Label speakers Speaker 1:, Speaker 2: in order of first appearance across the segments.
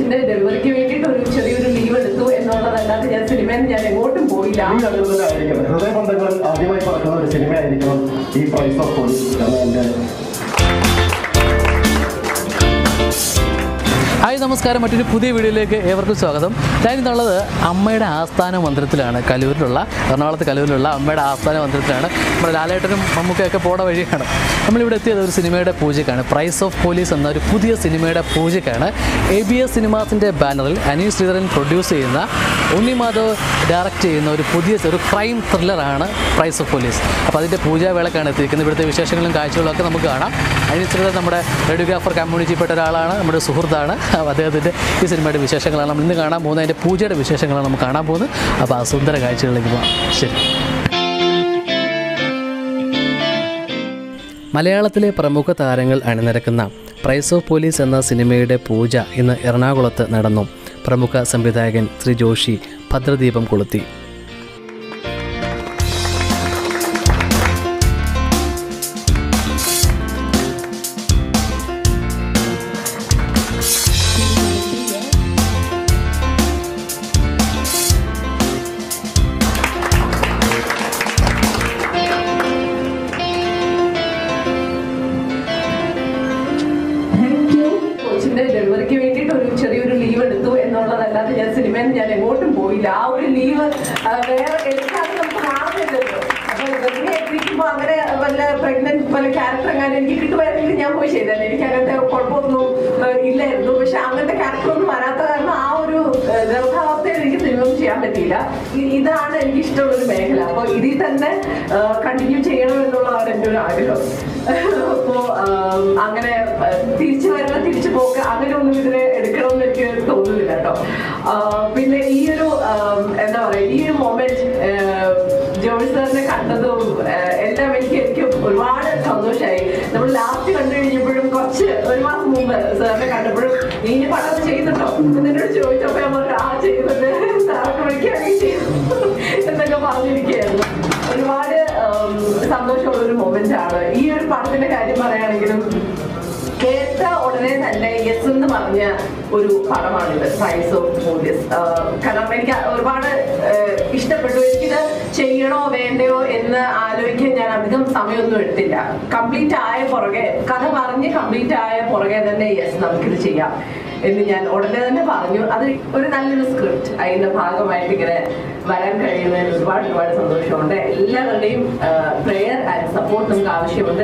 Speaker 1: കൊച്ചിന്റെ ഡെലിവറിക്ക് വേണ്ടിയിട്ട് ഒരു ചെറിയൊരു ലീവ് എടുത്തു എന്നുള്ളതല്ലാതെ ഞാൻ സിനിമയിൽ ഞാൻ എങ്ങോട്ടും പോയില്ല
Speaker 2: ഈ അങ്ങനെ തന്നെ ആയിരിക്കണം ഹൃദയബന്ധങ്ങളിൽ ആദ്യമായി പറക്കുന്ന ഒരു സിനിമയായിരിക്കണം ഈ പ്രൈസ് ഓഫ് പോലീസ് എന്ന എൻ്റെ
Speaker 3: ഹായ് നമസ്കാരം മറ്റൊരു പുതിയ വീഡിയോയിലേക്ക് ഏവർക്കും സ്വാഗതം ഞാൻ ഇന്നുള്ളത് അമ്മയുടെ ആസ്ഥാന മന്ദിരത്തിലാണ് കലൂരിലുള്ള എറണാകുളത്ത് കലൂരിലുള്ള അമ്മയുടെ ആസ്ഥാന മന്ദിരത്തിലാണ് നമ്മുടെ ലാലേട്ടനും മമ്മൂക്കയൊക്കെ പോണ വഴിയാണ് നമ്മളിവിടെ എത്തിയത് ഒരു സിനിമയുടെ പൂജയ്ക്കാണ് പ്രൈസ് ഓഫ് പോലീസ് എന്ന ഒരു പുതിയ സിനിമയുടെ പൂജയ്ക്കാണ് എ ബി എസ് സിനിമാസിൻ്റെ ബാനറിൽ അനീഷ് ശ്രീധരൻ പ്രൊഡ്യൂസ് ചെയ്യുന്ന ഉണ്ണി മാധവ് ഡയറക്റ്റ് ചെയ്യുന്ന ഒരു പുതിയ ഒരു ക്രൈം ത്രില്ലറാണ് പ്രൈസ് ഓഫ് പോലീസ് അപ്പോൾ അതിൻ്റെ പൂജാവേളക്കാണ് എത്തിയിരിക്കുന്നത് ഇവിടുത്തെ വിശേഷങ്ങളും കാഴ്ചകളും ഒക്കെ നമുക്ക് കാണാം അനീഷ് ശ്രീധരൻ നമ്മുടെ റേഡിയോഗ്രാഫർ കമ്മ്യൂണിറ്റിയിൽപ്പെട്ട ഒരാളാണ് നമ്മുടെ സുഹൃത്താണ് അപ്പോൾ അദ്ദേഹത്തിൻ്റെ ഈ സിനിമയുടെ വിശേഷങ്ങളാണ് നമ്മൾ ഇന്ന് കാണാൻ പോകുന്നത് അതിൻ്റെ പൂജയുടെ വിശേഷങ്ങളാണ് നമുക്ക് കാണാൻ പോകുന്നത് അപ്പോൾ ആ സുന്ദര കാഴ്ചകളിലേക്ക് പോകാം ശരി മലയാളത്തിലെ പ്രമുഖ താരങ്ങൾ അണിനിരക്കുന്ന പ്രൈസ് ഓഫ് പോലീസ് എന്ന സിനിമയുടെ പൂജ ഇന്ന് എറണാകുളത്ത് നടന്നു പ്രമുഖ സംവിധായകൻ ശ്രീ ജോഷി ഭദ്രദീപം കൊളുത്തി
Speaker 1: താങ്ക് യു കൊച്ചിന്റെ ഡെലിവറിക്ക് വേണ്ടിയിട്ട് ഒരു ചെറിയൊരു ലീവ് എടുത്തു എന്നുള്ളതല്ലാതെ ഞാൻ സിനിമയിൽ ഞാൻ എങ്ങോട്ടും പോയില്ല ആ ഒരു ലീവ് വേറെ എടുക്കാതെ നമുക്ക് മാറുന്നില്ലല്ലോ അപ്പൊ വെറുതെ ഇരിക്കുമ്പോ അങ്ങനെ വല്ല പ്രഗ്നന്റ് വല്ല ക്യാരക്ടർ എങ്ങാനും എനിക്ക് കിട്ടുമായിരുന്നെങ്കിൽ ഞാൻ പോയി ചെയ്തല്ലേ എനിക്ക് അങ്ങനത്തെ കുഴപ്പമൊന്നും ആ, ഇല്ലായിരുന്നു പക്ഷെ അങ്ങനത്തെ ക്യാരക്ടർ ഒന്നും വരാത്ത കാരണം ആ ഒരു ആ, ഗർഭാവസ്ഥയിൽ എനിക്ക് സിനിമ ചെയ്യാൻ പറ്റിയില്ല ഇ- ഇതാണ് എനിക്ക് ഇഷ്ടമുള്ള ഒരു മേഖല അപ്പൊ ഇതിൽ തന്നെ കണ്ടിന്യൂ ചെയ്യണം എന്നുള്ളതാണ് എൻ്റെ ഒരു ആഗ്രഹം അപ്പോ ആം, അങ്ങനെ ആ, തിരിച്ചു വരണം തിരിച്ചു പോക്ക് അങ്ങനെ ഒന്നും ഇതിനെ എടുക്കണമെന്ന് എനിക്ക് തോന്നുന്നില്ല കേട്ടോ ആ, പിന്നെ ഈ ഒരു ആം, എന്താ പറയാ ഈ ഒരു മൊമെന്റ് ജോണി സാറിനെ കണ്ടതും ആ, എല്ലാം എനിക്ക് എനിക്ക് ഒരുപാട് സന്തോഷമായി നമ്മൾ ലാസ്റ്റ് കണ്ടു കഴിഞ്ഞപ്പോഴും കുറച്ച് ഒരു മാസം മുമ്പ് സാറിനെ കണ്ടപ്പോഴും നീ ഇനി പടം ചെയ്യുന്നുണ്ടോ എന്നോട് ചോദിച്ചപ്പോ ഞാൻ പറഞ്ഞു ആ ചെയ്യുന്നുണ്ട് സാറൊക്കെ വിളിക്കുകയാണെങ്കിൽ ചെയ്തു എന്നൊക്കെ പറഞ്ഞിരിക്കുകയായിരുന്നു ഒരുപാട് ഉം, സന്തോഷമുള്ള ഒരു മൊമെന്റ് ആണ് ഈ ഒരു പടത്തിന്റെ കാര്യം പറയുകയാണെങ്കിലും കേട്ട ഉടനെ തന്നെ യെസ് എന്ന് പറഞ്ഞ ഒരു പടമാണിത് പ്രൈസ് ഓഫ് പോലീസ് കാരണം എനിക്ക് ഒരുപാട് ആഹ്, ഇഷ്ടപ്പെട്ടു എനിക്കിത് ചെയ്യണോ വേണ്ടയോ എന്ന് ആലോചിക്കാൻ ഞാൻ അധികം സമയമൊന്നും എടുത്തില്ല കംപ്ലീറ്റ് ആയ പുറകെ കഥ പറഞ്ഞ് കംപ്ലീറ്റ് ആയ പുറകെ തന്നെ യെസ് നമുക്കിത് ചെയ്യാം എന്ന് ഞാൻ ഉടനെ തന്നെ പറഞ്ഞു അത് ഒരു നല്ലൊരു സ്ക്രിപ്റ്റ് അതിന്റെ ഭാഗമായിട്ട് ഇങ്ങനെ വരാൻ കഴിയുന്നതിൽ ഒരുപാട് ഒരുപാട് സന്തോഷമുണ്ട് എല്ലാവരുടെയും പ്രെയർ ആൻഡ് സപ്പോർട്ട് നമുക്ക് ആവശ്യമുണ്ട്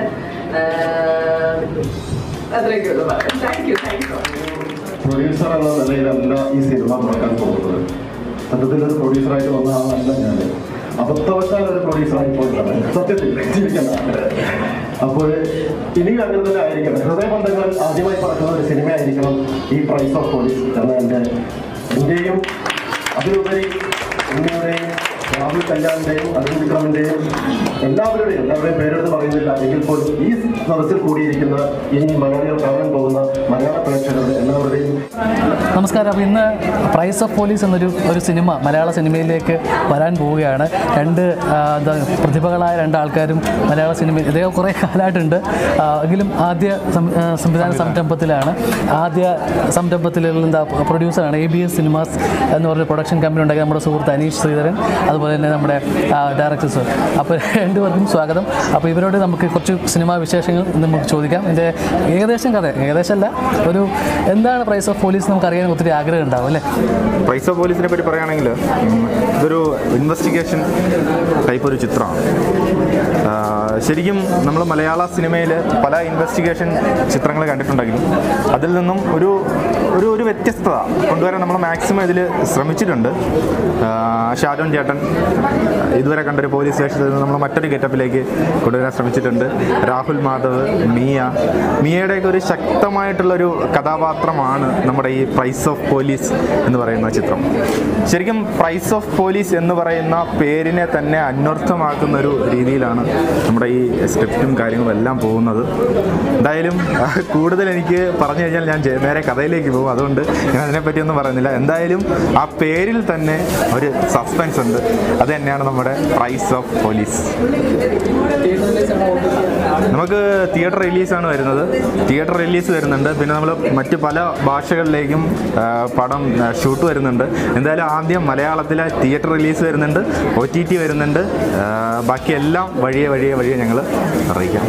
Speaker 1: അത്രയൊക്കെ ഉള്ളൂ പറയാം thank you thank you
Speaker 2: producer എന്ന നിലയിലല്ല ഈ സിനിമ തുറക്കാൻ പോകുന്നത് സത്യത്തിൽ ഒരു പ്രൊഡ്യൂസറായിട്ട് വന്ന ആളല്ല ഞാൻ അബദ്ധവശാൽ ഒരു പ്രൊഡ്യൂസറായി പോയതാണ് സത്യത്തിൽ ജീവിക്കണ്ട അപ്പോൾ ഇനിയും അങ്ങനെ തന്നെ ആയിരിക്കണം ഹൃദയബന്ധങ്ങളിൽ ആദ്യമായി പറക്കുന്ന ഒരു സിനിമയായിരിക്കണം ഈ പ്രൈസ് ഓഫ് പോലീസ് എന്ന എൻ്റെ എൻ്റെയും അതിലുപരി ഉണ്ണിയുടെയും രാഹുൽ കല്യാണിന്റെയും അരുൺ വിക്രമിന്റെയും എല്ലാവരുടെയും എല്ലാവരുടെയും പേരെടുത്ത് പറയുന്നില്ല എങ്കിൽ പോലും ഈ സദസ്സിൽ കൂടിയിരിക്കുന്ന ഇനി മലയാളികൾ കാണാൻ പോകുന്ന മലയാള പ്രേക്ഷകരുടെ എല്ലാവരുടെയും
Speaker 3: നമസ്കാരം അപ്പോൾ ഇന്ന് പ്രൈസ് ഓഫ് പോലീസ് എന്നൊരു ഒരു സിനിമ മലയാള സിനിമയിലേക്ക് വരാൻ പോവുകയാണ് രണ്ട് ആ, എന്താ പ്രതിഭകളായ രണ്ട് ആൾക്കാരും മലയാള സിനിമയിൽ ഇതേ കുറേ കാലമായിട്ടുണ്ട് ആ, എങ്കിലും ആദ്യ സം- ആ, സംവിധാന സംരംഭത്തിലാണ് ആദ്യ സംരംഭത്തിൽ എന്താ പ്രൊഡ്യൂസറാണ് എ ബി എസ് സിനിമാസ് എന്ന് പറഞ്ഞ പ്രൊഡക്ഷൻ കമ്പനി ഉണ്ടാക്കിയ നമ്മുടെ സുഹൃത്ത് അനീഷ് ശ്രീധരൻ അതുപോലെ തന്നെ നമ്മുടെ ഡയറക്ടേഴ്സ് അപ്പോൾ രണ്ടുപേർക്കും സ്വാഗതം അപ്പോൾ ഇവരോട് നമുക്ക് കുറച്ച് സിനിമാ വിശേഷങ്ങൾ ഇന്ന് നമുക്ക് ചോദിക്കാം ഇതിൻ്റെ ഏകദേശം കഥ ഏകദേശം അല്ല ഒരു എന്താണ് പ്രൈസ് ഓഫ് പോലീസ് നമുക്ക് അറിയാൻ ഒത്തിരി ആഗ്രഹം ഉണ്ടാവും അല്ലേ
Speaker 4: പ്രൈസ് ഓഫ് പോലീസിനെ പറ്റി പറയുകയാണെങ്കിൽ ഉം, ഇതൊരു ഇൻവെസ്റ്റിഗേഷൻ ടൈപ്പ് ഒരു ചിത്രമാണ് ആ, ശരിക്കും നമ്മൾ മലയാള സിനിമയിൽ പല ഇൻവെസ്റ്റിഗേഷൻ ചിത്രങ്ങൾ കണ്ടിട്ടുണ്ടെങ്കിലും അതിൽ നിന്നും ഒരു ഒരു ഒരു വ്യത്യസ്തത കൊണ്ടുവരാൻ നമ്മൾ മാക്സിമം ഇതിൽ ശ്രമിച്ചിട്ടുണ്ട് ആ, ഷാജോൻ ചേട്ടൻ ഇതുവരെ കണ്ടൊരു പോലീസ് സ്റ്റേഷനിൽ നിന്ന് നമ്മൾ മറ്റൊരു ഗെറ്റപ്പിലേക്ക് കൊണ്ടുവരാൻ ശ്രമിച്ചിട്ടുണ്ട് രാഹുൽ മാധവ് മിയ മിയയുടെയൊക്കെ ഒരു ശക്തമായിട്ടുള്ളൊരു കഥാപാത്രമാണ് നമ്മുടെ ഈ പ്രൈസ് ഓഫ് പോലീസ് എന്ന് പറയുന്ന ചിത്രം ശരിക്കും പ്രൈസ് ഓഫ് പോലീസ് എന്ന് പറയുന്ന പേരിനെ തന്നെ അന്വർത്ഥമാക്കുന്ന ഒരു രീതിയിലാണ് നമ്മുടെ ഈ സ്ക്രിപ്റ്റും കാര്യങ്ങളും എല്ലാം പോകുന്നത് എന്തായാലും ആ, കൂടുതൽ എനിക്ക് പറഞ്ഞു കഴിഞ്ഞാൽ ഞാൻ ജെ- നേരെ കഥയിലേക്ക് പോകും അതുകൊണ്ട് ഞാൻ അതിനെപ്പറ്റിയൊന്നും പറയുന്നില്ല എന്തായാലും ആ പേരിൽ തന്നെ ഒരു സസ്പെൻസ് ഉണ്ട് അത് തന്നെയാണ് നമ്മുടെ പ്രൈസ് ഓഫ് പോലീസ് നമുക്ക് തിയേറ്റർ റിലീസാണ് വരുന്നത് തിയേറ്റർ റിലീസ് വരുന്നുണ്ട് പിന്നെ നമ്മൾ മറ്റ് പല ഭാഷകളിലേക്കും ആ, പടം ആ, ഷൂട്ട് വരുന്നുണ്ട് എന്തായാലും ആദ്യം മലയാളത്തിലെ തിയേറ്റർ റിലീസ് വരുന്നുണ്ട് ഒ ടി ടി വരുന്നുണ്ട് ആ, ബാക്കി എല്ലാം വഴിയെ വഴിയെ വഴിയെ ഞങ്ങൾ അറിയിക്കാം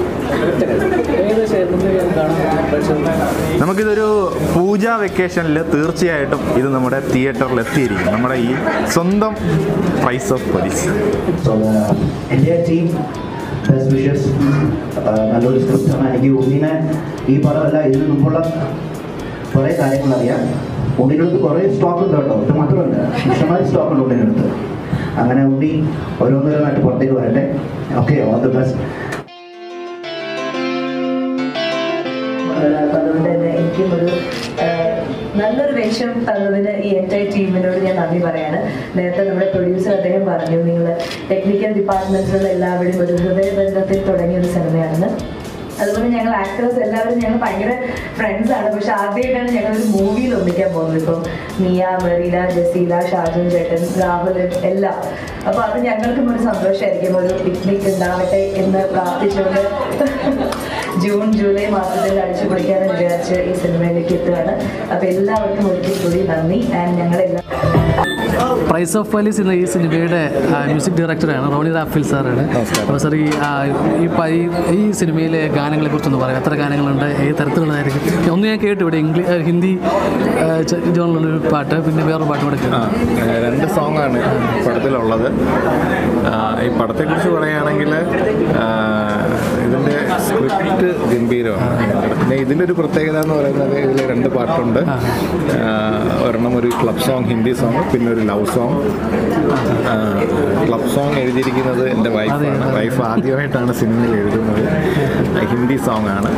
Speaker 4: നമുക്കിതൊരു പൂജ വെക്കേഷനിൽ തീർച്ചയായിട്ടും ഇത് നമ്മുടെ തിയേറ്ററിൽ എത്തിയിരിക്കും നമ്മുടെ ഈ സ്വന്തം price of police
Speaker 5: So, uh, എൻ്റെ ടീം ബെസ്റ്റ് വിഷസ് നല്ലൊരു സ്ക്രിപ്റ്റാണ് എനിക്ക് ഉണ്ണിനെ ഈ പടമല്ല ഇതിന് മുമ്പുള്ള കുറേ കാര്യങ്ങൾ അറിയാം ഉണ്ണിൻ്റെ അടുത്ത് കുറേ സ്റ്റോക്ക് ഉണ്ട് കേട്ടോ ഇത് മാത്രമല്ല ഇഷ്ടമായ സ്റ്റോക്ക് ഉണ്ട് ഉണ്ണിൻ്റെ അടുത്ത് അങ്ങനെ ഉണ്ണി ഓരോന്നോരോന്നായിട്ട് പുറത്തേക്ക് വരട്ടെ ഓക്കെ ഓൾ ദി ബെസ്റ്റ്
Speaker 6: അപ്പം അതുകൊണ്ട് തന്നെ എനിക്കും ഒരു ആഹ്, നല്ലൊരു വേഷം തന്നതിന് ഈ എൻറ്റയർ ടീമിനോട് ഞാൻ നന്ദി പറയാണ് നേരത്തെ നമ്മുടെ പ്രൊഡ്യൂസർ അദ്ദേഹം പറഞ്ഞു നിങ്ങൾ ടെക്നിക്കൽ ഡിപ്പാർട്ട്മെന്റിലുള്ള എല്ലാവരും ഒരു ഹൃദയബന്ധത്തിൽ തുടങ്ങിയ ഒരു സിനിമയാണെന്ന് അതുപോലെ ഞങ്ങൾ ആക്ടേഴ്സ് എല്ലാവരും ഞങ്ങൾ ഭയങ്കര ഫ്രണ്ട്സ് ആണ് പക്ഷെ ആദ്യമായിട്ടാണ് ഞങ്ങൾ ഒരു മൂവിയിൽ ഒന്നിക്കാൻ പോകുന്നത് ഇപ്പം മിയ മെറീന ജസീല ഷാജുൻ ചേട്ടൻ രാഹുൽ എല്ലാം അപ്പൊ അത് ഞങ്ങൾക്കും ഒരു സന്തോഷമായിരിക്കും ഒരു പിക്നിക് ഉണ്ടാവട്ടെ എന്ന് പ്രാർത്ഥിച്ചുകൊണ്ട് ജൂൺ ജൂലൈ മാസത്തിൽ അടിച്ചു പൊളിക്കാന്ന് വിചാരിച്ച് ഈ സിനിമയിലേക്ക് എത്തുകയാണ് അപ്പൊ എല്ലാവർക്കും ഒരിക്കൽ കൂടി നന്ദി ആൻഡ് ഞങ്ങളെല്ലാം
Speaker 3: പ്രൈസ് ഓഫ് പോലീസ് എന്ന ഈ സിനിമയുടെ ആ, മ്യൂസിക് ഡയറക്ടറാണ് റോണി റാഫിൽ സാറാണ് അപ്പോൾ സാർ ഈ ആ, ഈ പ- ഈ- ഈ സിനിമയിലെ ഗാനങ്ങളെ കുറിച്ചൊന്ന് പറയാം എത്ര ഗാനങ്ങളുണ്ട് ഏത് തരത്തിലുള്ളതായിരിക്കും ഒന്ന് ഞാൻ കേട്ടു ഇവിടെ ഇംഗ്ലീഷ് ഹിന്ദി ജോണിലുള്ളൊരു പാട്ട് പിന്നെ വേറൊരു പാട്ട് കൂടെ
Speaker 7: ആ,
Speaker 3: കേട്ടു
Speaker 7: ഏഹ് രണ്ട് സോങ്ങാണ് പടത്തിലുള്ളത് ആ, ഈ പടത്തെക്കുറിച്ച് പറയുകയാണെങ്കിൽ ഇതിൻ്റെ സ്ക്രിപ്റ്റ് ഗംഭീരമാണ് പിന്നെ ഇതിൻ്റെ ഒരു പ്രത്യേകത എന്ന് പറയുന്നത് ഇതിൽ രണ്ട് പാട്ടുണ്ട് ആ, ഒരെണ്ണം ഒരു ക്ലബ് സോങ് ഹിന്ദി സോങ് പിന്നെ ഒരു ലവ് സോങ് ക്ലബ് സോങ് എഴുതിയിരിക്കുന്നത് എൻ്റെ വൈഫാണ് വൈഫ് ആദ്യമായിട്ടാണ് സിനിമയിൽ എഴുതുന്നത് ഹിന്ദി സോങ് ആണ്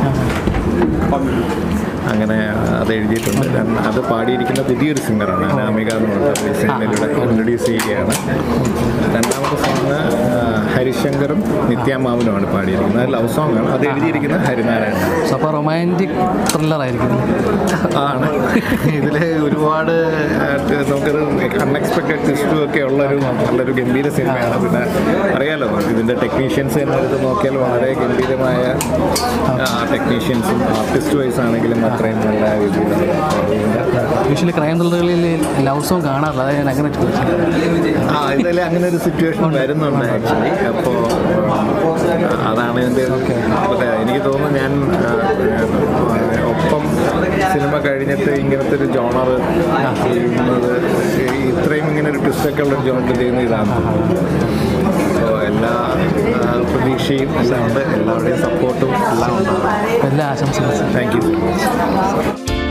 Speaker 7: അങ്ങനെ അത് എഴുതിയിട്ടുണ്ട് രണ്ട് അത് പാടിയിരിക്കുന്ന പുതിയൊരു സിംഗറാണ് അനാമിക എന്ന് പറഞ്ഞിട്ട് ഈ സിനിമയിലൂടെ ഇൻട്രൊഡ്യൂസ് ചെയ്യുകയാണ് രണ്ടാമത്തെ സോങ് ഹരിശങ്കറും നിത്യാമാവനുമാണ് പാടിയിരിക്കുന്നത് അത് ലവ് സോങ് ആണ് അത് എഴുതിയിരിക്കുന്നത് ഹരിനാരായണൻ
Speaker 3: അപ്പോൾ റൊമാൻറ്റിക് ത്രില്ലറായിരിക്കും
Speaker 7: ആണ് ഇതിൽ ഒരുപാട് ആയിട്ട് നമുക്കൊരു അൺഎക്സ്പെക്റ്റഡ് ട്വിസ്റ്റും ഒക്കെ ഉള്ളൊരു നല്ലൊരു ഗംഭീര സിനിമയാണ് പിന്നെ അറിയാലോ നമുക്ക് ഇതിൻ്റെ ടെക്നീഷ്യൻസ് തന്നെ എടുത്ത് നോക്കിയാൽ വളരെ ഗംഭീരമായ ടെക്നീഷ്യൻസും ആർട്ടിസ്റ്റ് വൈസ് ആണെങ്കിലും അത്രയും നല്ല രീതിയിലാണ് അതുകൊണ്ട്
Speaker 3: യൂഷ്വലി ക്രൈം ത്രില്ലറുകളിൽ ലവ് സോങ് കാണാറില്ല അതായത് ഞാൻ അങ്ങനെ ചോദിച്ചത്
Speaker 7: ആ ഇതിൽ അങ്ങനെ ഒരു സിറ്റുവേഷൻ വരുന്നുണ്ട് ആക്ച്വലി അപ്പോൾ അതാണ് ഇതിൻ്റെ അതെ എനിക്ക് തോന്നുന്നു ഞാൻ ആ, ഒപ്പം സിനിമ കഴിഞ്ഞിട്ട് ഇങ്ങനത്തെ ഒരു ജോണർ ചെയ്യുന്നത് ഈ ഇത്രയും ഇങ്ങനെ ഒരു ട്വിസ്റ്റൊക്കെ ഉള്ള ജോണർ ചെയ്യുന്ന ഇതാണ് അപ്പോൾ എല്ലാ ആ, പ്രതീക്ഷയും എല്ലാം ഉണ്ട് എല്ലാവരുടെയും സപ്പോർട്ടും എല്ലാം ഉണ്ടാകും
Speaker 3: എല്ലാ ആശംസകളും
Speaker 7: താങ്ക് യു സോ മച്ച്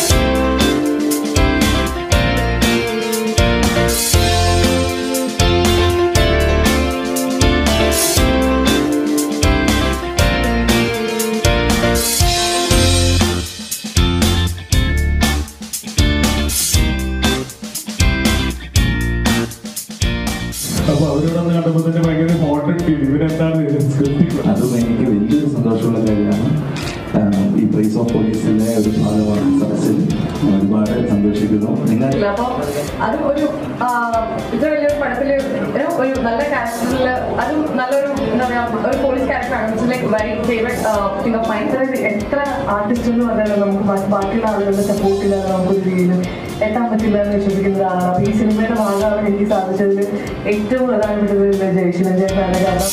Speaker 8: അപ്പൊ അവരോടൊന്ന് കണ്ടപ്പോ തന്നെ ഭയങ്കര മോഡേൺ ഫീൽ ഇവരെന്താണ് സ്ക്രിപ്റ്റ്
Speaker 9: അതും എനിക്ക് വലിയൊരു സന്തോഷമുള്ള കാര്യമാണ് ആഹ് ഈ പ്രൈസ് ഓഫ് പോലീസിലെ ഒരു ഭാഗമാണ് സദസ്സിൽ ഒരുപാട് സന്തോഷിക്കുന്നു നിങ്ങൾ
Speaker 1: ഇല്ല, അപ്പൊ അത് ഒരു ആ, ഇത്ര വലിയൊരു പടത്തില് ഒരു ഒരു നല്ല ക്യാരക്ടറിൽ അതും നല്ലൊരു എന്താ പറയാ ഒരു പോലീസ് ക്യാരക്ടറാണ് like very favourite thing of mind അതായത് എത്ര ആർട്ടിസ്റ്റ് എന്ന് പറഞ്ഞാലും നമുക്ക് ബാ- ബാക്കിയുള്ള ആളുകളുടെ സപ്പോർട്ട് ഇല്ലാതെ നമുക്കൊരു രീതിയിൽ എത്താൻ പറ്റില്ല എന്ന് വിശ്വസിക്കുന്ന ഒരാളാണ് അപ്പൊ ഈ സിനിമയുടെ ഭാഗമാകാൻ എനിക്ക് സാധിച്ചതിൽ ഏറ്റവും പ്രധാനപ്പെട്ടത് ജയശിവൻ ചേട്ടനാണ് കാരണം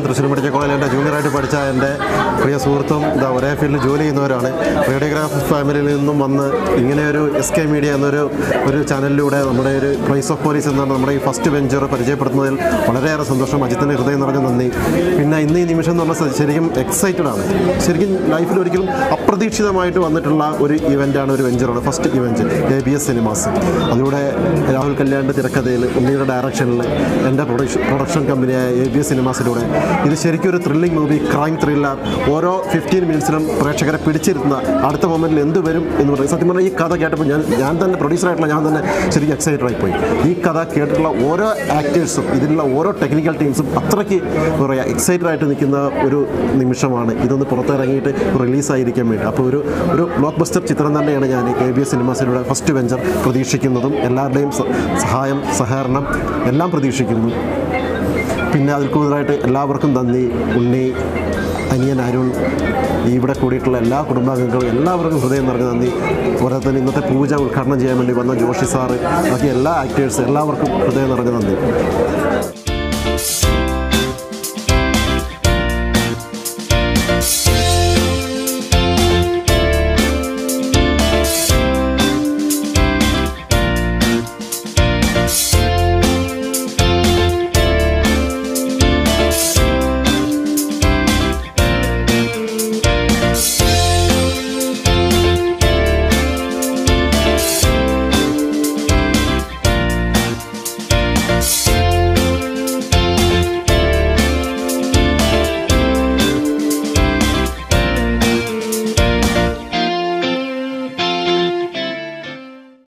Speaker 10: തൃശ്ശൂർ മെഡിക്കൽ കോളേജിൽ എൻ്റെ ജൂനിയറായിട്ട് പഠിച്ച എൻ്റെ പ്രിയ സുഹൃത്തും ഇതാ ഒരേ ഫീൽഡിൽ ജോലി ചെയ്യുന്നവരാണ് റേഡിയോഗ്രാഫ് ഫാമിലിയിൽ നിന്നും വന്ന് ഇങ്ങനെ ഒരു എസ് കെ മീഡിയ എന്നൊരു ഒരു ചാനലിലൂടെ നമ്മുടെ ഒരു പ്ലേസ് ഓഫ് പോലീസ് എന്നാണ് നമ്മുടെ ഈ ഫസ്റ്റ് വെഞ്ചർ പരിചയപ്പെടുത്തുന്നതിൽ വളരെയേറെ സന്തോഷം അജിത്തിൻ്റെ ഹൃദയം നിറഞ്ഞ നന്ദി പിന്നെ ഇന്ന് ഈ നിമിഷം എന്ന് പറഞ്ഞാൽ ശരിക്കും എക്സൈറ്റഡ് ആണ് ശരിക്കും ലൈഫിൽ ഒരിക്കലും അപ്രതീക്ഷിതമായിട്ട് വന്നിട്ടുള്ള ഒരു ഇവൻ്റാണ് ഒരു വെഞ്ചറാണ് first event A B S cinemas അതിലൂടെ രാഹുൽ കല്യാണിൻ്റെ തിരക്കഥയിൽ ഉണ്ണിയുടെ ഡയറക്ഷനിൽ എൻ്റെ പ്രൊഡക്ഷൻ പ്രൊഡക്ഷൻ കമ്പനിയായ എ ബി എസ് സിനിമാസിലൂടെ ഇത് ശരിക്കും ഒരു ത്രില്ലിംഗ് മൂവി ക്രൈം ത്രില്ലർ ഓരോ ഫിഫ്റ്റീൻ മിനിറ്റ്സിലും പ്രേക്ഷകരെ പിടിച്ചിരുത്തുന്ന അടുത്ത മൊമെൻറ്റിൽ എന്ത് വരും എന്ന് പറയും സത്യം പറഞ്ഞാൽ ഈ കഥ കേട്ടപ്പോൾ ഞാൻ ഞാൻ തന്നെ പ്രൊഡ്യൂസറായിട്ടുള്ള ഞാൻ തന്നെ ശരിക്കും എക്സൈറ്റഡ് ആയിപ്പോയി ഈ കഥ കേട്ടിട്ടുള്ള ഓരോ ആക്ടേഴ്സും ഇതിലുള്ള ഓരോ ടെക്നിക്കൽ ടീംസും അത്രയ്ക്ക് എന്താ പറയുക എക്സൈറ്റഡ് ആയിട്ട് നിൽക്കുന്ന ഒരു നിമിഷമാണ് ഇതൊന്ന് പുറത്തിറങ്ങിയിട്ട് റിലീസായിരിക്കാൻ വേണ്ടി അപ്പോൾ ഒരു ഒരു ബ്ലോക്ക് ബസ്റ്റർ ചിത്രം തന്നെയാണ് ഞാൻ എ ബി എസ് സിനിമാസിലൂടെ ഫസ്റ്റ് വെഞ്ചർ പ്രതീക്ഷിക്കുന്നതും എല്ലാവരുടെയും സ- സഹായം സഹകരണം എല്ലാം പ്രതീക്ഷിക്കുന്നു പിന്നെ അതിൽ കൂടുതലായിട്ട് എല്ലാവർക്കും നന്ദി ഉണ്ണി അനിയൻ അരുൺ ഈ ഇവിടെ കൂടിയിട്ടുള്ള എല്ലാ കുടുംബാംഗങ്ങളും എല്ലാവർക്കും ഹൃദയം നിറഞ്ഞ നന്ദി അതുപോലെ തന്നെ ഇന്നത്തെ പൂജ ഉദ്ഘാടനം ചെയ്യാൻ വേണ്ടി വന്ന ജോഷി സാറ് ബാക്കി എല്ലാ ആക്ടേഴ്സ് എല്ലാവർക്കും ഹൃദയം നിറഞ്ഞ നന്ദി